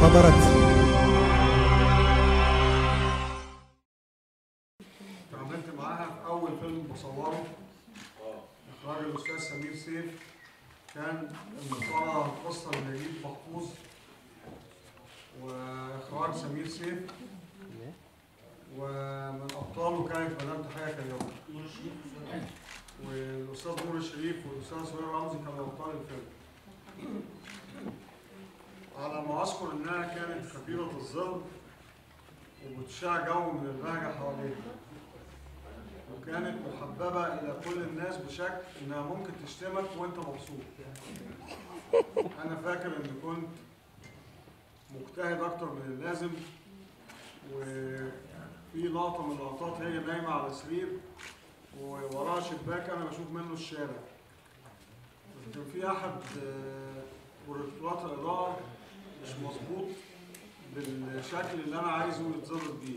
انتظرت اتعاملت معاها في أول فيلم بصوره إخراج الأستاذ سمير سيف كان المصارعة القصة لنجيب محفوظ وإخراج سمير سيف ومن أبطاله كانت مدام تحية كريم والأستاذ نور الشريف والأستاذ سهير رمزي كانوا أبطال الفيلم على ما أذكر إنها كانت خفيفة الظل وبتشع جو من البهجة حواليها وكانت محببة إلى كل الناس بشكل إنها ممكن تشتمك وأنت مبسوط. أنا فاكر إني كنت مجتهد أكتر من اللازم وفي لقطة من اللقطات هي نايمة على سرير ووراها شباك أنا بشوف منه الشارع. كان في أحد آه، بروجكتورات الإضاءة مش مظبوط بالشكل اللي أنا عايزه يتظبط بيه.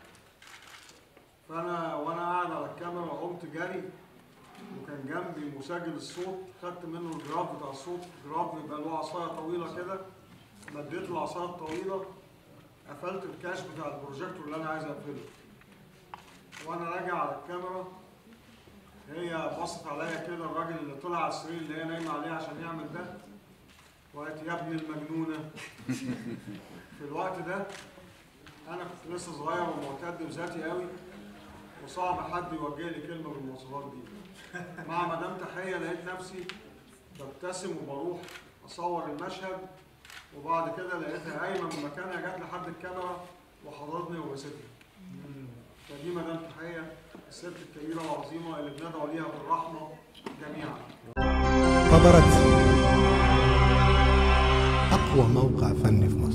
فانا وانا قاعد على الكاميرا قمت جري وكان جنبي مسجل الصوت خدت منه الجراف بتاع الصوت جراف بيبقى له عصايه طويله كده مديت له العصايه الطويله قفلت الكاش بتاع البروجيكتور اللي انا عايز اقفله وانا راجع على الكاميرا هي بصت عليا كده الراجل اللي طلع على السرير اللي هي نايمه عليه عشان يعمل ده وقالت يا ابن المجنونه في الوقت ده انا كنت لسه صغير ومعتد بذاتي قوي وصعب حد يوجه لي كلمه بالمواصفات دي مع مدام تحيه لقيت نفسي ببتسم وبروح اصور المشهد وبعد كده لقيتها قايمه من مكانها جت لحد الكاميرا وحضرتني وبستني فدي مدام تحيه الست الكبيره العظيمه اللي بندعو ليها بالرحمه جميعا انتظرت أقوى موقع فني في مصر